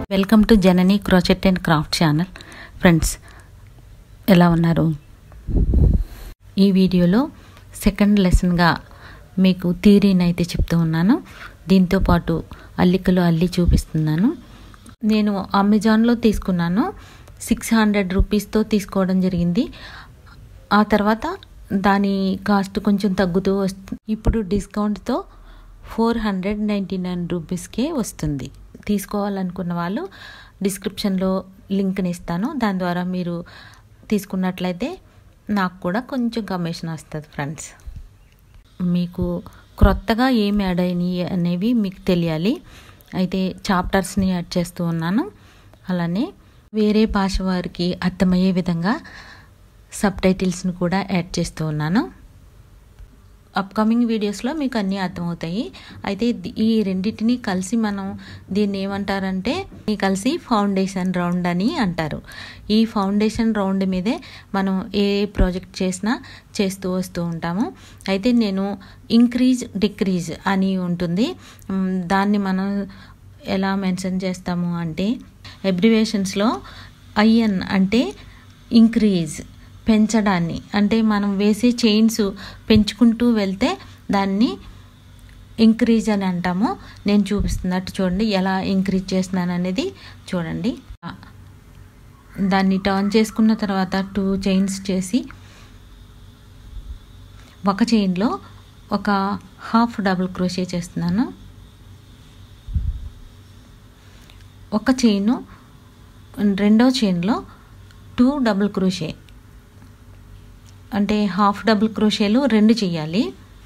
welcome to Janani crochet and craft channel friends ఎలా ఉన్నారు ఈ వీడియోలో సెకండ్ లెసన్గా మీకు థీరీని అయితే చెప్తూ ఉన్నాను దీంతో పాటు అల్లికలు అల్లి చూపిస్తున్నాను నేను అమెజాన్లో తీసుకున్నాను సిక్స్ హండ్రెడ్ రూపీస్తో తీసుకోవడం జరిగింది ఆ తర్వాత దాని కాస్ట్ కొంచెం తగ్గుతూ వస్తుంది ఇప్పుడు డిస్కౌంట్తో ఫోర్ హండ్రెడ్ నైంటీ నైన్ రూపీస్కే వస్తుంది తీసుకోవాలనుకున్న వాళ్ళు డిస్క్రిప్షన్లో లింక్ని ఇస్తాను దాని ద్వారా మీరు తీసుకున్నట్లయితే నాకు కూడా కొంచెం కమిషన్ వస్తుంది ఫ్రెండ్స్ మీకు క్రొత్తగా ఏం యాడ్ అయినాయి అనేవి మీకు తెలియాలి అయితే చాప్టర్స్ని యాడ్ చేస్తూ ఉన్నాను అలానే వేరే భాష వారికి అర్థమయ్యే విధంగా సబ్ టైటిల్స్ని కూడా యాడ్ చేస్తూ ఉన్నాను అప్కమింగ్ వీడియోస్లో మీకు అన్నీ అర్థమవుతాయి అయితే ఈ రెండింటిని కలిసి మనం దీన్ని ఏమంటారంటే ఈ కలిసి ఫౌండేషన్ రౌండ్ అని అంటారు ఈ ఫౌండేషన్ రౌండ్ మీదే మనం ఏ ప్రాజెక్ట్ చేసినా చేస్తూ వస్తూ ఉంటాము అయితే నేను ఇంక్రీజ్ డిక్రీజ్ అని ఉంటుంది దాన్ని మనం ఎలా మెన్షన్ చేస్తాము అంటే అబ్రివేషన్స్లో ఐఎన్ అంటే ఇంక్రీజ్ పెంచడాన్ని అంటే మనం వేసే చైన్స్ పెంచుకుంటూ వెళ్తే దాన్ని ఇంక్రీజ్ అని అంటాము నేను చూపిస్తున్నట్టు చూడండి ఎలా ఇంక్రీజ్ చేస్తున్నాను అనేది చూడండి దాన్ని టర్న్ చేసుకున్న తర్వాత టూ చైన్స్ చేసి ఒక చైన్లో ఒక హాఫ్ డబుల్ క్రోషే చేస్తున్నాను ఒక చైను రెండో చైన్లో టూ డబుల్ క్రోషే అంటే హాఫ్ డబుల్ క్రోషేలు రెండు చేయాలి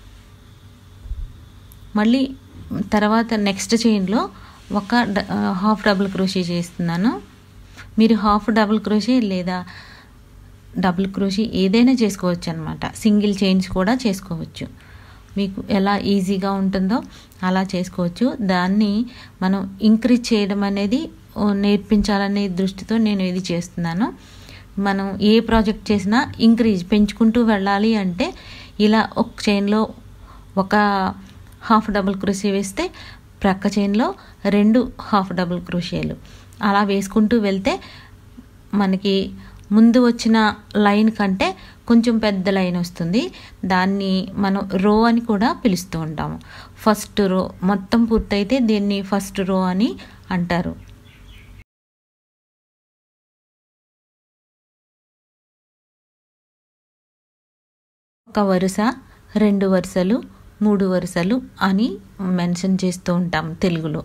మళ్ళీ తర్వాత నెక్స్ట్ చైన్లో ఒక హాఫ్ డబుల్ క్రోషే చేస్తున్నాను మీరు హాఫ్ డబుల్ క్రోషే లేదా డబుల్ క్రోషే ఏదైనా చేసుకోవచ్చు అనమాట సింగిల్ చైన్స్ కూడా చేసుకోవచ్చు మీకు ఎలా ఈజీగా ఉంటుందో అలా చేసుకోవచ్చు దాన్ని మనం ఇంక్రీజ్ చేయడం అనేది నేర్పించాలనే దృష్టితో నేను ఇది చేస్తున్నాను మనం ఏ ప్రాజెక్ట్ చేసినా ఇంక్రీజ్ పెంచుకుంటూ వెళ్ళాలి అంటే ఇలా ఒక చైన్లో ఒక హాఫ్ డబుల్ క్రోషే వేస్తే ప్రక్క చైన్లో రెండు హాఫ్ డబుల్ క్రోషేలు అలా వేసుకుంటూ వెళ్తే మనకి ముందు వచ్చిన లైన్ కంటే కొంచెం పెద్ద లైన్ వస్తుంది దాన్ని మనం రో అని కూడా పిలుస్తూ ఉంటాము ఫస్ట్ రో మొత్తం పూర్తయితే దీన్ని ఫస్ట్ రో అని అంటారు ఒక వరుస రెండు వరుసలు మూడు వరుసలు అని మెన్షన్ చేస్తూ ఉంటాం తెలుగులో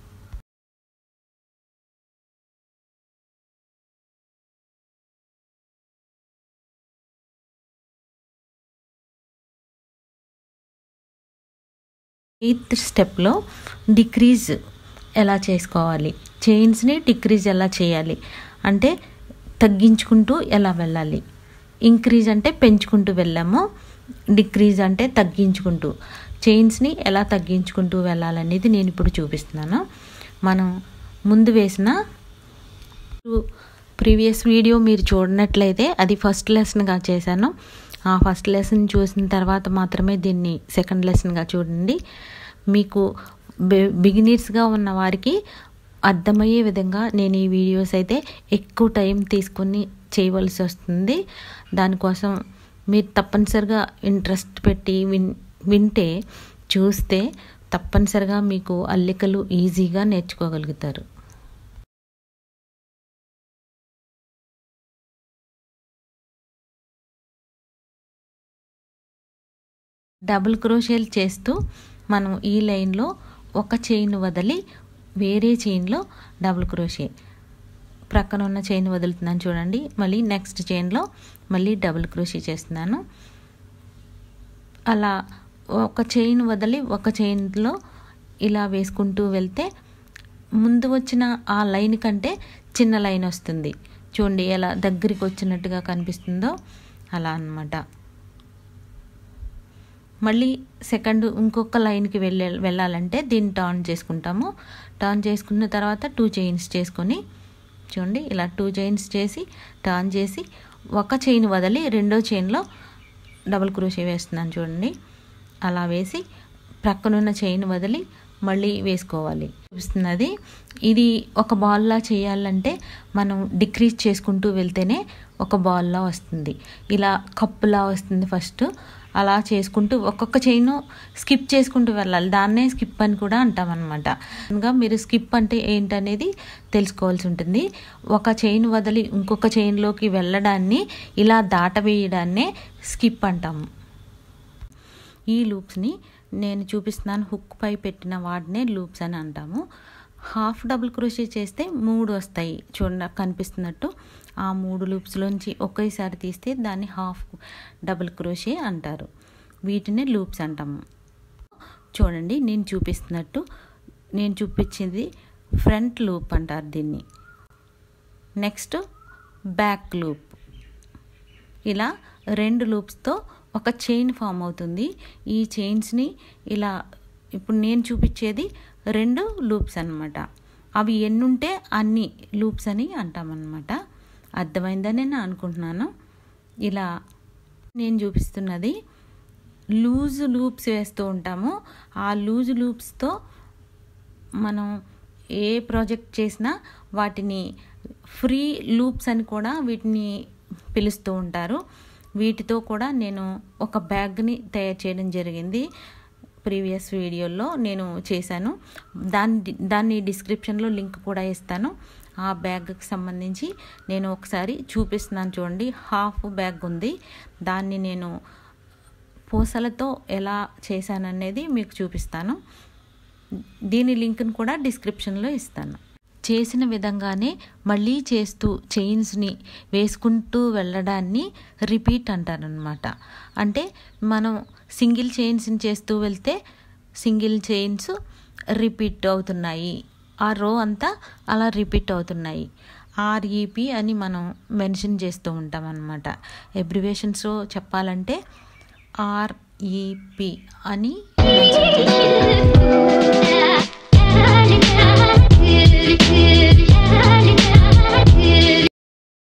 ఎయిత్ స్టెప్లో డిక్రీజ్ ఎలా చేసుకోవాలి చైన్స్ని డిక్రీజ్ ఎలా చేయాలి అంటే తగ్గించుకుంటూ ఎలా వెళ్ళాలి ఇంక్రీజ్ అంటే పెంచుకుంటూ వెళ్ళాము డిక్రీజ్ అంటే తగ్గించుకుంటూ చైన్స్ని ఎలా తగ్గించుకుంటూ వెళ్ళాలనేది నేను ఇప్పుడు చూపిస్తున్నాను మనం ముందు వేసిన ప్రీవియస్ వీడియో మీరు చూడనట్లయితే అది ఫస్ట్ లెసన్గా చేశాను ఆ ఫస్ట్ లెసన్ చూసిన తర్వాత మాత్రమే దీన్ని సెకండ్ లెసన్గా చూడండి మీకు బిగినర్స్గా ఉన్న వారికి అర్థమయ్యే విధంగా నేను ఈ వీడియోస్ అయితే ఎక్కువ టైం తీసుకుని చేయవలసి వస్తుంది దానికోసం మీరు తప్పనిసరిగా ఇంట్రెస్ట్ పెట్టి విన్ వింటే చూస్తే తప్పనిసరిగా మీకు అల్లికలు ఈజీగా నేర్చుకోగలుగుతారు డబుల్ క్రోషేలు చేస్తూ మనం ఈ లైన్లో ఒక చైన్ వదిలి వేరే చైన్లో డబుల్ క్రోషే ప్రక్కన ఉన్న చైన్ వదులుతున్నాను చూడండి మళ్ళీ నెక్స్ట్ చైన్లో మళ్ళీ డబుల్ క్రోషే చేస్తున్నాను అలా ఒక చైన్ వదిలి ఒక చైన్లో ఇలా వేసుకుంటూ వెళ్తే ముందు వచ్చిన ఆ లైన్ కంటే చిన్న లైన్ వస్తుంది చూడండి ఎలా దగ్గరికి వచ్చినట్టుగా కనిపిస్తుందో అలా అనమాట మళ్ళీ సెకండ్ ఇంకొక లైన్కి వెళ్ళే వెళ్ళాలంటే దీన్ని టర్న్ చేసుకుంటాము టర్న్ చేసుకున్న తర్వాత టూ చైన్స్ చేసుకొని చూడండి ఇలా టూ చైన్స్ చేసి టర్న్ చేసి ఒక చైన్ వదిలి రెండో చైన్లో డబుల్ క్రోషే వేస్తున్నాను చూడండి అలా వేసి ప్రక్కనున్న చైన్ వదిలి మళ్ళీ వేసుకోవాలి చూపిస్తున్నది ఇది ఒక బాల్లా చేయాలంటే మనం డిక్రీజ్ చేసుకుంటూ వెళ్తేనే ఒక బాల్లా వస్తుంది ఇలా కప్పులా వస్తుంది ఫస్ట్ అలా చేసుకుంటూ ఒక్కొక్క చైన్ స్కిప్ చేసుకుంటూ వెళ్ళాలి దాన్నే స్కిప్ అని కూడా అంటాం అనమాట ఇంకా మీరు స్కిప్ అంటే ఏంటనేది తెలుసుకోవాల్సి ఉంటుంది ఒక చైన్ వదిలి ఇంకొక చైన్లోకి వెళ్ళడాన్ని ఇలా దాటవేయడాన్నే స్కిప్ అంటాము ఈ లూప్స్ని నేను చూపిస్తున్నాను హుక్ పై పెట్టిన వాటినే లూప్స్ అని అంటాము హాఫ్ డబుల్ క్రోషే చేస్తే మూడు వస్తాయి చూడ కనిపిస్తున్నట్టు ఆ మూడు లూప్స్లోంచి ఒకేసారి తీస్తే దాన్ని హాఫ్ డబుల్ క్రోషే అంటారు వీటిని లూప్స్ అంటాము చూడండి నేను చూపిస్తున్నట్టు నేను చూపించింది ఫ్రంట్ లూప్ అంటారు దీన్ని నెక్స్ట్ బ్యాక్ లూప్ ఇలా రెండు లూప్స్తో ఒక చైన్ ఫామ్ అవుతుంది ఈ చైన్స్ని ఇలా ఇప్పుడు నేను చూపించేది రెండు లూప్స్ అనమాట అవి ఎన్నుంటే అన్ని లూప్స్ అని అంటామన్నమాట అర్థమైందని నేను అనుకుంటున్నాను ఇలా నేను చూపిస్తున్నది లూజ్ లూప్స్ వేస్తూ ఉంటాము ఆ లూజ్ లూప్స్తో మనం ఏ ప్రాజెక్ట్ చేసినా వాటిని ఫ్రీ లూప్స్ అని కూడా వీటిని పిలుస్తూ ఉంటారు వీటితో కూడా నేను ఒక బ్యాగ్ని తయారు చేయడం జరిగింది ప్రీవియస్ వీడియోలో నేను చేశాను దాన్ని దాన్ని డిస్క్రిప్షన్లో లింక్ కూడా ఇస్తాను ఆ బ్యాగ్కి సంబంధించి నేను ఒకసారి చూపిస్తున్నాను చూడండి హాఫ్ బ్యాగ్ ఉంది దాన్ని నేను పూసలతో ఎలా చేశాననేది మీకు చూపిస్తాను దీని లింక్ను కూడా డిస్క్రిప్షన్లో ఇస్తాను చేసిన విధంగానే మళ్ళీ చేస్తూ చైన్స్ని వేసుకుంటూ వెళ్ళడాన్ని రిపీట్ అంటారనమాట అంటే మనం సింగిల్ చైన్స్ని చేస్తూ వెళ్తే సింగిల్ చైన్స్ రిపీట్ అవుతున్నాయి ఆ రో అంతా అలా రిపీట్ అవుతున్నాయి ఆర్ఈపి అని మనం మెన్షన్ చేస్తూ ఉంటాం అనమాట ఎబ్రివేషన్స్ చెప్పాలంటే ఆర్ఈపి అని మెన్షన్ చేస్తాం